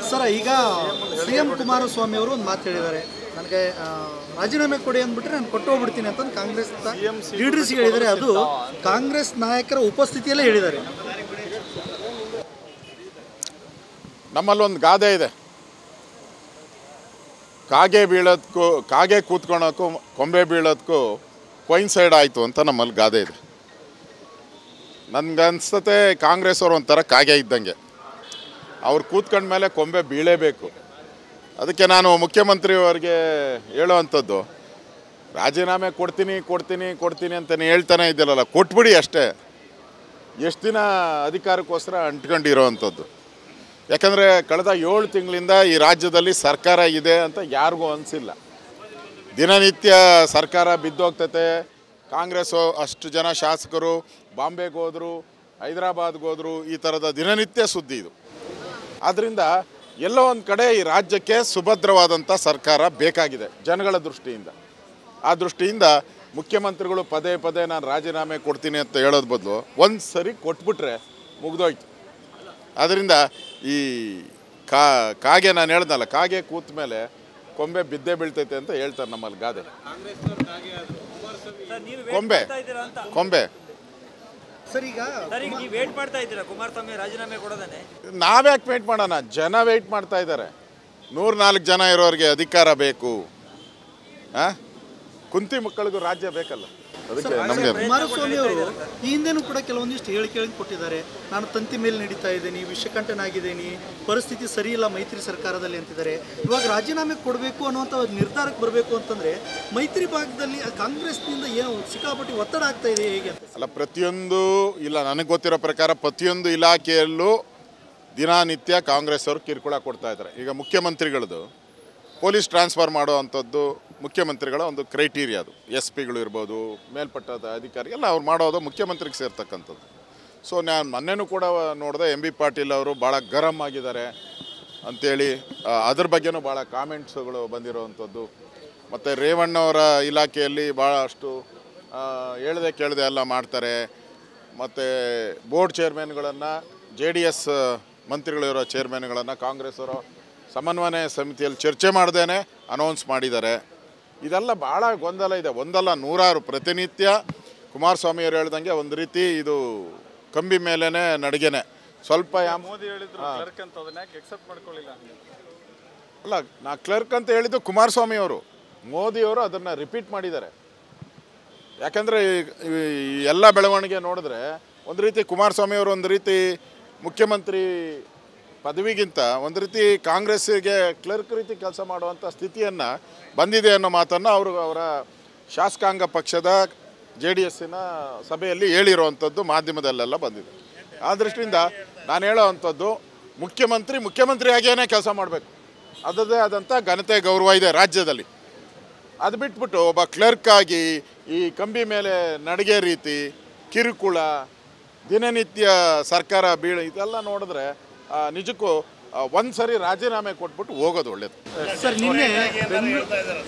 Sir ಈಗ C M Kumaraswamy ಅವರು ಒಂದು ಮಾತು ಹೇಳಿದ್ದಾರೆ ನನಗೆ ಆ, ರಾಜೀನಾಮೆ ಕೊಡಿ ಅಂದ್ಬಿಟ್ರೆ ನಾನು ಕೊಟ್ಟು ಹೋಗ್ಬಿಡ್ತೀನಿ ಅಂತ ಕಾಂಗ್ರೆಸ್ ಲೀಡರ್ಸ್ ಹೇಳಿದ್ದಾರೆ ಅದು ಕಾಂಗ್ರೆಸ್ ನಾಯಕರ ಉಪಸ್ಥಿತಿಯಲ್ಲೇ ಹೇಳಿದ್ದಾರೆ ನಮ್ಮಲ್ಲೊಂದು ಗಾದೆ ಇದೆ ಕಾಗೆ ಬೀಳೋದಕ್ಕೂ ಕಾಗೆ ಕೂತ್ಕೊಳಕ್ಕೂ ಕೊಂಬೆ ಬೀಳೋದಕ್ಕೂ ಸೈಡ್ ಆಯಿತು ಅಂತ ನಮ್ಮಲ್ಲಿ ಗಾದೆ ಇದೆ ನನಗನ್ಸತ್ತೆ ಕಾಂಗ್ರೆಸ್ ಅವ್ರು ಒಂಥರ ಕಾಗೆ ಇದ್ದಂಗೆ ಅವ್ರು ಕೂತ್ಕೊಂಡ ಮೇಲೆ ಕೊಂಬೆ ಬೀಳೇಬೇಕು ಅದಕ್ಕೆ ನಾನು ಮುಖ್ಯಮಂತ್ರಿಯವರಿಗೆ ಹೇಳೋವಂಥದ್ದು ರಾಜೀನಾಮೆ ಕೊಡ್ತೀನಿ ಕೊಡ್ತೀನಿ ಕೊಡ್ತೀನಿ ಅಂತಲೇ ಹೇಳ್ತಾನೆ ಇದ್ದಿಲ್ಲಲ್ಲ ಕೊಟ್ಬಿಡಿ ಅಷ್ಟೇ ಎಷ್ಟು ದಿನ ಅಧಿಕಾರಕ್ಕೋಸ್ಕರ ಅಂಟ್ಕೊಂಡಿರೋವಂಥದ್ದು ಯಾಕಂದರೆ ಕಳೆದ ಏಳು ತಿಂಗಳಿಂದ ಈ ರಾಜ್ಯದಲ್ಲಿ ಸರ್ಕಾರ ಇದೆ ಅಂತ ಯಾರಿಗೂ ಅನಿಸಿಲ್ಲ ದಿನನಿತ್ಯ ಸರ್ಕಾರ ಬಿದ್ದೋಗ್ತೈತೆ ಕಾಂಗ್ರೆಸ್ಸು ಅಷ್ಟು ಜನ ಶಾಸಕರು ಬಾಂಬೆಗೆ ಹೋದರು ಹೈದರಾಬಾದ್ಗೆ ಹೋದರು ಈ ಥರದ ದಿನನಿತ್ಯ ಸುದ್ದಿ ಇದು ಆದ್ದರಿಂದ ಎಲ್ಲೋ ಒಂದು ಕಡೆ ಈ ರಾಜ್ಯಕ್ಕೆ ಸುಭದ್ರವಾದಂಥ ಸರ್ಕಾರ ಬೇಕಾಗಿದೆ ಜನಗಳ ದೃಷ್ಟಿಯಿಂದ ಆ ದೃಷ್ಟಿಯಿಂದ ಮುಖ್ಯಮಂತ್ರಿಗಳು ಪದೇ ಪದೇ ನಾನು ರಾಜೀನಾಮೆ ಕೊಡ್ತೀನಿ ಅಂತ ಹೇಳೋದು ಬದಲು ಒಂದು ಸರಿ ಕೊಟ್ಬಿಟ್ರೆ ಮುಗ್ದೋಯ್ತು ಆದ್ದರಿಂದ ಈ ಕಾ ಕಾಗೆ ನಾನು ಹೇಳ್ದಲ್ಲ ಕಾಗೆ ಕೂತ ಮೇಲೆ ಕೊಂಬೆ ಬಿದ್ದೇ ಬೀಳ್ತೈತೆ ಅಂತ ಹೇಳ್ತಾರೆ ನಮ್ಮಲ್ಲಿ ಗಾದೆ ಸರ್ ನೀವು ಕೊಂಬೆ ಮಾಡ್ತಾ ಇದ್ದೀರಾ ಅಂತ ಕೊಂಬೆ ಸರ್ ಈಗ ಸರ್ ಈಗ ನೀವು ವೇಟ್ ಮಾಡ್ತಾ ಇದ್ದೀರಾ ಕುಮಾರಸ್ವಾಮಿ ರಾಜೀನಾಮೆ ಕೊಡೋದನ್ನೇ ನಾವ್ಯಾಕೆ ವೇಟ್ ಮಾಡೋಣ ಜನ ವೆಯ್ಟ್ ಮಾಡ್ತಾ ಇದ್ದಾರೆ ನೂರ ನಾಲ್ಕು ಜನ ಇರೋರಿಗೆ ಅಧಿಕಾರ ಬೇಕು ಆ? ಕುಂತಿ ಮಕ್ಕಳಿಗೂ ರಾಜ್ಯ ಬೇಕಲ್ಲ ಅದಕ್ಕೆ ನಮಗೆ ಕುಮಾರಸ್ವಾಮಿ ಅವರು ಈ ಹಿಂದೆನೂ ಕೂಡ ಕೆಲವೊಂದಿಷ್ಟು ಹೇಳಿಕೆಗಳನ್ನು ಕೊಟ್ಟಿದ್ದಾರೆ ನಾನು ತಂತಿ ಮೇಲೆ ನಡೀತಾ ಇದ್ದೀನಿ ವಿಷಕಂಠನಾಗಿದ್ದೀನಿ ಪರಿಸ್ಥಿತಿ ಸರಿ ಇಲ್ಲ ಮೈತ್ರಿ ಸರ್ಕಾರದಲ್ಲಿ ಅಂತಿದ್ದಾರೆ ಇವಾಗ ರಾಜೀನಾಮೆ ಕೊಡಬೇಕು ಅನ್ನುವಂಥ ಒಂದು ನಿರ್ಧಾರಕ್ಕೆ ಬರಬೇಕು ಅಂತಂದ್ರೆ ಮೈತ್ರಿ ಭಾಗದಲ್ಲಿ ಆ ಕಾಂಗ್ರೆಸ್ನಿಂದ ಏನು ಸಿಕ್ಕಾಪಟ್ಟಿ ಒತ್ತಡ ಆಗ್ತಾ ಇದೆ ಹೇಗೆ ಅಂತ ಅಲ್ಲ ಪ್ರತಿಯೊಂದು ಇಲ್ಲ ನನಗೆ ಗೊತ್ತಿರೋ ಪ್ರಕಾರ ಪ್ರತಿಯೊಂದು ಇಲಾಖೆಯಲ್ಲೂ ದಿನನಿತ್ಯ ಕಾಂಗ್ರೆಸ್ ಅವರು ಕಿರುಕುಳ ಕೊಡ್ತಾ ಇದ್ದಾರೆ ಈಗ ಮುಖ್ಯಮಂತ್ರಿಗಳದು ಪೊಲೀಸ್ ಟ್ರಾನ್ಸ್ಫರ್ ಮಾಡೋ ಅಂಥದ್ದು ಮುಖ್ಯಮಂತ್ರಿಗಳ ಒಂದು ಕ್ರೈಟೀರಿಯಾ ಅದು ಎಸ್ ಪಿಗಳು ಇರ್ಬೋದು ಮೇಲ್ಪಟ್ಟದ ಅಧಿಕಾರಿ ಎಲ್ಲ ಅವ್ರು ಮಾಡೋದು ಮುಖ್ಯಮಂತ್ರಿಗೆ ಸೇರ್ತಕ್ಕಂಥದ್ದು ಸೊ ನಾನು ಮೊನ್ನೆನೂ ಕೂಡ ನೋಡಿದೆ ಎಂ ಬಿ ಪಾಟೀಲ್ ಅವರು ಭಾಳ ಗರಂ ಆಗಿದ್ದಾರೆ ಅಂಥೇಳಿ ಆ, ಅದ್ರ ಬಗ್ಗೆನೂ ಭಾಳ ಕಾಮೆಂಟ್ಸ್ಗಳು ಬಂದಿರೋವಂಥದ್ದು ಮತ್ತು ರೇವಣ್ಣವರ ಇಲಾಖೆಯಲ್ಲಿ ಭಾಳಷ್ಟು ಹೇಳ್ದೆ ಕೇಳದೆ ಎಲ್ಲ ಮಾಡ್ತಾರೆ ಮತ್ತು ಬೋರ್ಡ್ ಚೇರ್ಮನ್ಗಳನ್ನು ಜೆ ಡಿ ಎಸ್ ಮಂತ್ರಿಗಳಿರೋ ಚೇರ್ಮನ್ಗಳನ್ನು ಕಾಂಗ್ರೆಸ್ ಅವರು ಸಮನ್ವಯ ಸಮಿತಿಯಲ್ಲಿ ಚರ್ಚೆ ಮಾಡ್ದೇನೆ ಅನೌನ್ಸ್ ಮಾಡಿದ್ದಾರೆ ಇದೆಲ್ಲ ಭಾಳ ಗೊಂದಲ ಇದೆ ಒಂದಲ್ಲ ನೂರಾರು ಪ್ರತಿನಿತ್ಯ ಕುಮಾರಸ್ವಾಮಿ ಅವರು ಹೇಳ್ದಂಗೆ ಒಂದು ರೀತಿ ಇದು ಕಂಬಿ ಮೇಲೇ ನಡಿಗೆನೆ ಸ್ವಲ್ಪ ಯಾಮ್ ಮೋದಿ ಹೇಳಿದ್ರು ಕ್ಲರ್ಕ್ ಅಂತ ಅದನ್ನ ಯಾಕೆ ಎಕ್ಸೆಪ್ಟ್ ಮಾಡ್ಕೊಳ್ಳಿಲ್ಲ ಅಲ್ಲ ನಾ ಕ್ಲರ್ಕ್ ಅಂತ ಹೇಳಿದ್ದು ಕುಮಾರಸ್ವಾಮಿ ಅವರು ಮೋದಿಯವರು ಅದನ್ನು ರಿಪೀಟ್ ಮಾಡಿದ್ದಾರೆ ಯಾಕಂದರೆ ಈ ಎಲ್ಲ ಬೆಳವಣಿಗೆ ನೋಡಿದ್ರೆ ಒಂದು ರೀತಿ ಕುಮಾರಸ್ವಾಮಿ ಅವರು ಒಂದು ರೀತಿ ಮುಖ್ಯಮಂತ್ರಿ ಪದವಿಗಿಂತ ಒಂದು ರೀತಿ ಕಾಂಗ್ರೆಸ್ಸಿಗೆ ಕ್ಲರ್ಕ್ ರೀತಿ ಕೆಲಸ ಮಾಡುವಂಥ ಸ್ಥಿತಿಯನ್ನು ಬಂದಿದೆ ಅನ್ನೋ ಮಾತನ್ನು ಅವರು ಅವರ ಶಾಸಕಾಂಗ ಪಕ್ಷದ ಜೆ ಡಿ ಎಸ್ಸಿನ ಸಭೆಯಲ್ಲಿ ಹೇಳಿರುವಂಥದ್ದು ಮಾಧ್ಯಮದಲ್ಲೆಲ್ಲ ಬಂದಿದೆ ಆ ದೃಷ್ಟಿಯಿಂದ ನಾನು ಹೇಳೋ ಅಂಥದ್ದು ಮುಖ್ಯಮಂತ್ರಿ ಮುಖ್ಯಮಂತ್ರಿಯಾಗೇನೆ ಕೆಲಸ ಮಾಡಬೇಕು ಅದರದ್ದೇ ಆದಂಥ ಘನತೆ ಗೌರವ ಇದೆ ರಾಜ್ಯದಲ್ಲಿ ಅದು ಬಿಟ್ಬಿಟ್ಟು ಒಬ್ಬ ಕ್ಲರ್ಕ್ ಆಗಿ ಈ ಕಂಬಿ ಮೇಲೆ ನಡಿಗೆ ರೀತಿ ಕಿರುಕುಳ ದಿನನಿತ್ಯ ಸರ್ಕಾರ ಬೀಳ ಇದೆಲ್ಲ ನೋಡಿದ್ರೆ ಆ, ನಿಜಕ್ಕೂ ಒಂದು ಸರಿ ರಾಜೀನಾಮೆ ಕೊಟ್ಬಿಟ್ಟು ಹೋಗೋದು ಒಳ್ಳೇದು ಸರ್ ನಿನ್ನೆ ಬೆಂಗಳೂರು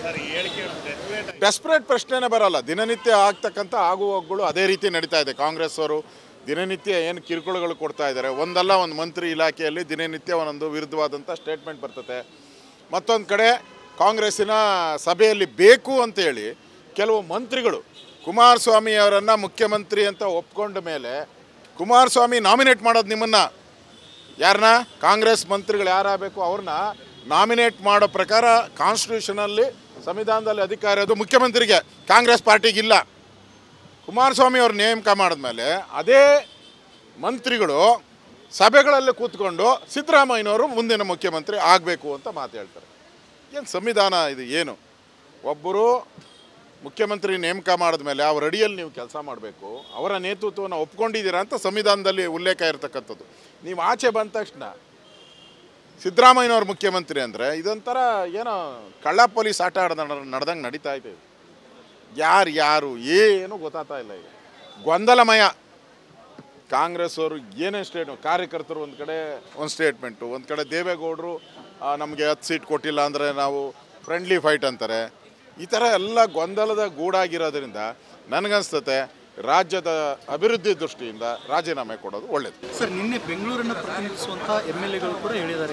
ಡೆಸ್ಪರೇಟ್ ಪ್ರಶ್ನೆನೇ ಬರಲ್ಲ ದಿನನಿತ್ಯ ಆಗ್ತಕ್ಕಂಥ ಆಗು ಹೋಗುಗಳು ಅದೇ ರೀತಿ ನಡೀತಾ ಇದೆ ಕಾಂಗ್ರೆಸ್ ಅವರು ದಿನನಿತ್ಯ ಏನು ಕಿರುಕುಳಗಳು ಕೊಡ್ತಾ ಇದ್ದಾರೆ ಒಂದಲ್ಲ ಒಂದು ಮಂತ್ರಿ ಇಲಾಖೆಯಲ್ಲಿ ದಿನನಿತ್ಯ ಒಂದೊಂದು ವಿರುದ್ಧವಾದಂಥ ಸ್ಟೇಟ್ಮೆಂಟ್ ಬರ್ತದೆ ಮತ್ತೊಂದು ಕಡೆ ಕಾಂಗ್ರೆಸ್ಸಿನ ಸಭೆಯಲ್ಲಿ ಬೇಕು ಅಂತೇಳಿ ಕೆಲವು ಮಂತ್ರಿಗಳು ಕುಮಾರಸ್ವಾಮಿ ಅವರನ್ನು ಮುಖ್ಯಮಂತ್ರಿ ಅಂತ ಒಪ್ಕೊಂಡ ಮೇಲೆ ಕುಮಾರಸ್ವಾಮಿ ನಾಮಿನೇಟ್ ಮಾಡೋದು ನಿಮ್ಮನ್ನು ಯಾರನ್ನ ಕಾಂಗ್ರೆಸ್ ಮಂತ್ರಿಗಳು ಯಾರಾಗಬೇಕು ಅವ್ರನ್ನ ನಾಮಿನೇಟ್ ಮಾಡೋ ಪ್ರಕಾರ ಕಾನ್ಸ್ಟಿಟ್ಯೂಷನಲ್ಲಿ ಸಂವಿಧಾನದಲ್ಲಿ ಅಧಿಕಾರ ಅದು ಮುಖ್ಯಮಂತ್ರಿಗೆ ಕಾಂಗ್ರೆಸ್ ಪಾರ್ಟಿಗಿಲ್ಲ ಕುಮಾರಸ್ವಾಮಿ ಅವ್ರು ನೇಮಕ ಮಾಡಿದ್ಮೇಲೆ ಅದೇ ಮಂತ್ರಿಗಳು ಸಭೆಗಳಲ್ಲಿ ಕೂತ್ಕೊಂಡು ಸಿದ್ದರಾಮಯ್ಯನವರು ಮುಂದಿನ ಮುಖ್ಯಮಂತ್ರಿ ಆಗಬೇಕು ಅಂತ ಮಾತು ಹೇಳ್ತಾರೆ ಏನು ಸಂವಿಧಾನ ಇದು ಏನು ಒಬ್ಬರು ಮುಖ್ಯಮಂತ್ರಿ ನೇಮಕ ಮಾಡಿದ್ಮೇಲೆ ಅವ್ರ ಅಡಿಯಲ್ಲಿ ನೀವು ಕೆಲಸ ಮಾಡಬೇಕು ಅವರ ನೇತೃತ್ವವನ್ನು ಒಪ್ಕೊಂಡಿದ್ದೀರಾ ಅಂತ ಸಂವಿಧಾನದಲ್ಲಿ ಉಲ್ಲೇಖ ಇರತಕ್ಕಂಥದ್ದು ನೀವು ಆಚೆ ಬಂದ ತಕ್ಷಣ ಸಿದ್ದರಾಮಯ್ಯನವ್ರ ಮುಖ್ಯಮಂತ್ರಿ ಅಂದರೆ ಇದೊಂಥರ ಏನೋ ಕಳ್ಳ ಪೊಲೀಸ್ ಆಟ ಆಡ್ದ ನಡೆದಂಗೆ ನಡೀತಾ ಇದೆ ಇದು. ಯಾರು ಯಾರು ಏನು ಗೊತ್ತಾಗ್ತಾ ಇಲ್ಲ ಈಗ ಗೊಂದಲಮಯ ಕಾಂಗ್ರೆಸ್ ಅವರು ಏನೇ ಸ್ಟೇಟ್ ಕಾರ್ಯಕರ್ತರು ಒಂದು ಕಡೆ ಒಂದು ಸ್ಟೇಟ್ಮೆಂಟು ಒಂದು ಕಡೆ ದೇವೇಗೌಡರು ನಮಗೆ ಹತ್ತು ಸೀಟ್ ಕೊಟ್ಟಿಲ್ಲ ಅಂದರೆ ನಾವು ಫ್ರೆಂಡ್ಲಿ ಫೈಟ್ ಅಂತಾರೆ ಈ ಥರ ಎಲ್ಲ ಗೊಂದಲದ ಗೂಡಾಗಿರೋದ್ರಿಂದ ನನಗನ್ಸ್ತತೆ ರಾಜ್ಯದ ಅಭಿವೃದ್ಧಿ ದೃಷ್ಟಿಯಿಂದ ರಾಜೀನಾಮೆ ಕೊಡೋದು ಒಳ್ಳೆಯದು ಸರ್ ನಿನ್ನೆ ಬೆಂಗಳೂರನ್ನು ಪ್ರತಿನಿಧಿಸುವಂಥ ಎಮ್ ಎಲ್ ಎಗಳು ಕೂಡ ಹೇಳಿದ್ದಾರೆ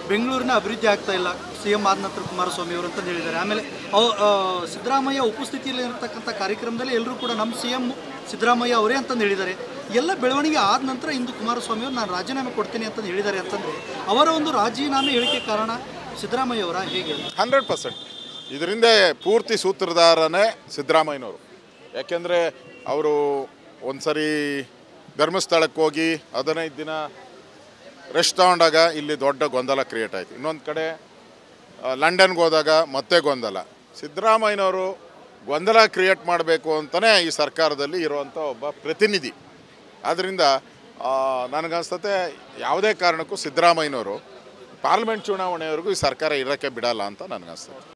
ಬೆಂಗಳೂರಿನ ಅಭಿವೃದ್ಧಿ ಆಗ್ತಾ ಇಲ್ಲ ಸಿ ಎಂ ಆದ ನಂತರ ಕುಮಾರಸ್ವಾಮಿ ಅವರು ಅಂತ ಹೇಳಿದ್ದಾರೆ ಆಮೇಲೆ ಅವ್- ಆ, ಸಿದ್ದರಾಮಯ್ಯ ಉಪಸ್ಥಿತಿಯಲ್ಲಿ ಇರತಕ್ಕಂಥ ಕಾರ್ಯಕ್ರಮದಲ್ಲಿ ಎಲ್ಲರೂ ಕೂಡ ನಮ್ಮ ಸಿ ಎಂ ಸಿದ್ದರಾಮಯ್ಯ ಅವರೇ ಅಂತಂದು ಹೇಳಿದ್ದಾರೆ ಎಲ್ಲ ಬೆಳವಣಿಗೆ ಆದ ನಂತರ ಇಂದು ಕುಮಾರಸ್ವಾಮಿ ಅವರು ನಾನು ರಾಜೀನಾಮೆ ಕೊಡ್ತೀನಿ ಅಂತಂದು ಹೇಳಿದ್ದಾರೆ ಅಂತಂದರೆ ಅವರ ಒಂದು ರಾಜೀನಾಮೆ ಹೇಳಿಕೆ ಕಾರಣ ಸಿದ್ದರಾಮಯ್ಯ ಅವರ ಹೇಗೆ ಹಂಡ್ರೆಡ್ ಪರ್ಸೆಂಟ್ ಇದರಿಂದ ಪೂರ್ತಿ ಸೂತ್ರಧಾರನೇ ಸಿದ್ದರಾಮಯ್ಯನವರು ಯಾಕೆಂದರೆ ಅವರು ಒಂದು ಸರಿ ಧರ್ಮಸ್ಥಳಕ್ಕೆ ಹೋಗಿ ಹದಿನೈದು ದಿನ ರೆಸ್ಟ್ ತಗೊಂಡಾಗ ಇಲ್ಲಿ ದೊಡ್ಡ ಗೊಂದಲ ಕ್ರಿಯೇಟ್ ಆಯಿತು ಇನ್ನೊಂದು ಕಡೆ ಆ, ಲಂಡನ್ಗೆ ಹೋದಾಗ ಮತ್ತೆ ಗೊಂದಲ ಸಿದ್ದರಾಮಯ್ಯನವರು ಗೊಂದಲ ಕ್ರಿಯೇಟ್ ಮಾಡಬೇಕು ಅಂತಲೇ ಈ ಸರ್ಕಾರದಲ್ಲಿ ಇರುವಂಥ ಒಬ್ಬ ಪ್ರತಿನಿಧಿ ಆದ್ದರಿಂದ ನನಗನ್ಸ್ತತೆ ಯಾವುದೇ ಕಾರಣಕ್ಕೂ ಸಿದ್ದರಾಮಯ್ಯನವರು ಪಾರ್ಲಿಮೆಂಟ್ ಚುನಾವಣೆವರೆಗೂ ಈ ಸರ್ಕಾರ ಇರೋಕ್ಕೆ ಬಿಡಲ್ಲ ಅಂತ ನನಗನ್ಸ್ತದೆ